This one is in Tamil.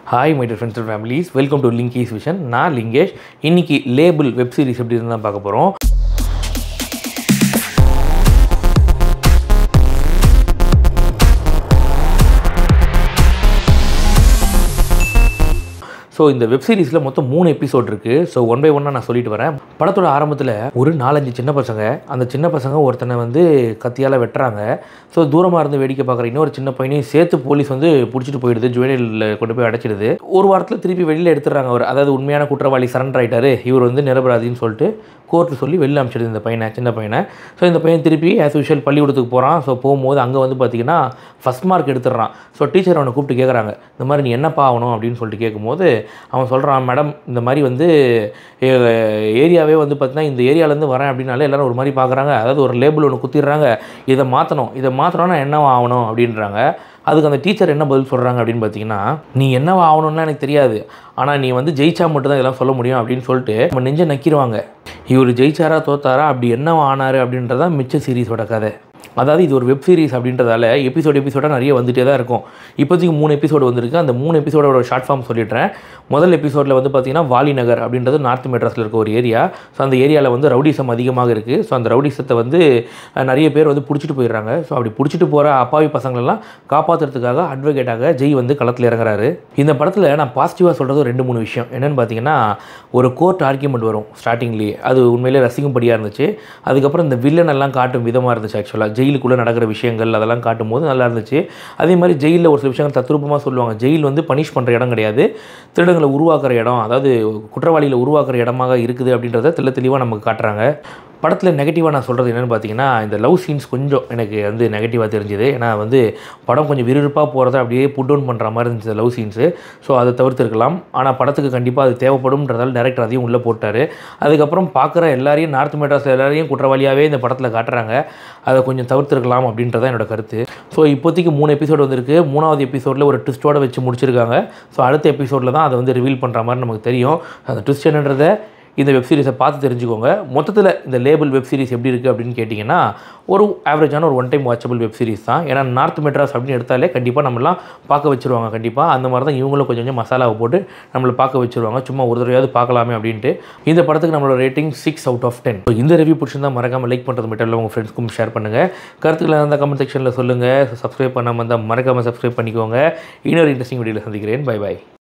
hi my dear friends and families welcome to Lingees vision நான் லிங்கேஷ் இன்னைக்கு லேபிள் வெப் சீரிஸ் எப்படி இருந்தால் பார்க்க போகிறோம் ஸோ இந்த வெப் சீரிஸில் மொத்தம் மூணு எபிசோட் இருக்குது ஸோ ஒன் பை ஒன்னாக நான் சொல்லிட்டு வரேன் படத்தோட ஆரம்பத்தில் ஒரு நாலஞ்சு சின்ன பசங்க அந்த சின்ன பசங்க ஒருத்தனை வந்து கத்தியால் வெட்டுறாங்க ஸோ தூரமாக இருந்து வேடிக்கை பார்க்குற இன்னொரு சின்ன பையனையும் சேர்த்து போலீஸ் வந்து பிடிச்சிட்டு போயிடுது ஜுவலியில் கொண்டு போய் அடைச்சிடுது ஒரு வாரத்தில் திருப்பி வெளியில் எடுத்துடுறாங்க அவர் அதாவது உண்மையான குற்றவாளி சரண்டர் ஆயிட்டாரு இவர் வந்து நிரபராதின்னு சொல்லிட்டு கோர்ட்டு சொல்லி வெளில அனுப்பிச்சிடுது இந்த பையனை சின்ன பையனை ஸோ இந்த பையன் திருப்பி ஆஸ் யூஷுவல் பள்ளிக்கூடத்துக்கு போகிறான் ஸோ போகும்போது அங்கே வந்து பார்த்தீங்கன்னா ஃபஸ்ட் மார்க் எடுத்துடுறான் ஸோ டீச்சர் அவனை கூப்பிட்டு கேட்குறாங்க இந்த மாதிரி நீ என்னப்பா ஆகணும் அப்படின்னு சொல்லிட்டு கேட்கும்போது அவன் சொல்கிறான் மேடம் இந்த மாதிரி வந்து ஏரியாவே வந்து பார்த்தீங்கன்னா இந்த ஏரியாலேருந்து வரேன் அப்படின்னாலே எல்லாரும் ஒரு மாதிரி பார்க்குறாங்க அதாவது ஒரு லேபிள் ஒன்று குத்திடுறாங்க இதை மாற்றணும் இதை மாற்றணும்னா என்னவா ஆகணும் அப்படின்றாங்க அதுக்கு அந்த டீச்சர் என்ன பதில் சொல்கிறாங்க அப்படின்னு பார்த்தீங்கன்னா நீ என்னவா ஆகணும்லாம் எனக்கு தெரியாது ஆனால் நீ வந்து ஜெயிச்சா மட்டும்தான் இதெல்லாம் சொல்ல முடியும் அப்படின்னு சொல்லிட்டு நம்ம நெஞ்ச நக்கிடுவாங்க இவர் ஜெயிச்சாரா தோத்தாரா அப்படி என்னவா ஆனார் அப்படின்றதான் மிச்ச சீரிஸோட கதை அதாவது இது ஒரு வெப் சீரிஸ் அப்படின்றதால எபிசோட் எபிசோடாக நிறைய வந்துட்டே தான் இருக்கும் இப்போதைக்கு மூணு எபிசோடு வந்திருக்கு அந்த மூணு எபிசோடோட ஷார்ட் ஃபார்ம் சொல்லிடுறேன் முதல் எபிசோடில் வந்து பார்த்தீங்கன்னா வாலி நகர் அப்படின்றது நார்த் மெட்ராஸில் இருக்க ஒரு ஏரியா ஸோ அந்த ஏரியாவில் வந்து ரவுடிசம் அதிகமாக இருக்குது ஸோ அந்த ரவுடிசத்தை வந்து அஹ், நிறைய பேர் வந்து பிடிச்சிட்டு போயிடுறாங்க ஸோ அப்படி பிடிச்சிட்டு போகிற அப்பாவி பசங்களெல்லாம் காப்பாற்றுறதுக்காக அட்வொகேட்டாக ஜெய் வந்து களத்தில் இறங்குறாரு இந்த படத்தில் நான் பாசிட்டிவாக சொல்கிறது ரெண்டு மூணு விஷயம் என்னென்னு பார்த்தீங்கன்னா ஒரு கோர்ட் ஆர்கியூமெண்ட் வரும் ஸ்டார்டிங்லேயே அது உண்மையிலே ரசிக்கும்படியாக இருந்துச்சு அதுக்கப்புறம் இந்த வில்லன் எல்லாம் காட்டும் விதமாக இருந்துச்சு ஆக்சுவலாக ஜெயிலுக்குள்ளே நடக்கிற விஷயங்கள் அதெல்லாம் காட்டும் போது நல்லா இருந்துச்சு அதே மாதிரி ஜெயிலில் ஒரு சில விஷயங்கள் தத்ரூபமாக சொல்லுவாங்க ஜெயில் வந்து பனிஷ் பண்ணுற இடம் கிடையாது திருடங்களை உருவாக்குற இடம் அதாவது குற்றவாளிகளை உருவாக்குற இடமாக இருக்குது அப்படின்றத தெள்ள தெளிவாக நமக்கு காட்டுறாங்க படத்தில் நெகட்டிவாக நான் சொல்கிறது என்னென்னு பார்த்தீங்கன்னா இந்த லவ் சீன்ஸ் கொஞ்சம் எனக்கு வந்து நெகட்டிவாக தெரிஞ்சுது ஏன்னா வந்து படம் கொஞ்சம் விறுவிறுப்பாக போகிறத அப்படியே புட் டவுன் பண்ணுற மாதிரி இருந்துச்சு லவ் சீன்ஸு ஸோ அதை தவிர்த்திருக்கலாம் ஆனால் படத்துக்கு கண்டிப்பாக அது தேவைப்படும்ன்றதால டேரக்டர் அதையும் உள்ளே போட்டார் அதுக்கப்புறம் பார்க்குற எல்லாரையும் நார்த் மெட்ராஸ் எல்லாரையும் குற்றவாளியாகவே இந்த படத்தில் காட்டுறாங்க அதை கொஞ்சம் தவிர்த்திருக்கலாம் அப்படின்றதான் என்னோட கருத்து ஸோ இப்போதைக்கு மூணு எபிசோடு வந்திருக்கு மூணாவது எபிசோடில் ஒரு ட்விஸ்ட்டோட வச்சு முடிச்சிருக்காங்க ஸோ அடுத்த எபிசோடில் தான் அதை வந்து ரிவீல் பண்ணுற மாதிரி நமக்கு தெரியும் அந்த ட்விஸ்ட் என்னன்றதை இந்த வெப் சீரிஸை பார்த்து தெரிஞ்சுக்கோங்க மொத்தத்தில் இந்த லேபிள் வெப் சீரிஸ் எப்படி இருக்குது அப்படின்னு கேட்டிங்கன்னா ஒரு ஆவரேஜான ஒரு one time watchable web series தான் ஏன்னா நார்த் மெட்ராஸ் அப்படின்னு எடுத்தாலே கண்டிப்பாக நம்மளாம் பார்க்க வச்சுருவாங்க கண்டிப்பாக அந்த மாதிரி தான் இவங்களும் கொஞ்சம் கொஞ்சம் மசாலாவை போட்டு நம்மளை பார்க்க வச்சுருவாங்க சும்மா ஒரு தடவையாவது பார்க்கலாமே அப்படின்ட்டு இந்த படத்துக்கு நம்மளோட rating six out of ten இந்த ரிவ்யூ பிடிச்சிருந்தா மறக்காமல் லைக் பண்ணுறது மட்டும் இல்லை உங்கள் ஃப்ரெண்ட்ஸ்க்கும் ஷேர் பண்ணுங்கள் கருத்துக்களை இருந்தால் கமெண்ட் செக்ஷனில் சொல்லுங்கள் சப்ஸ்கிரைப் பண்ணாமல் இருந்தால் மறக்காமல் சப்ஸ்கிரைப் பண்ணிக்கோங்க இன்னொரு இன்ட்ரெஸ்டிங் வீடியோவில் சந்திக்கிறேன் பை பை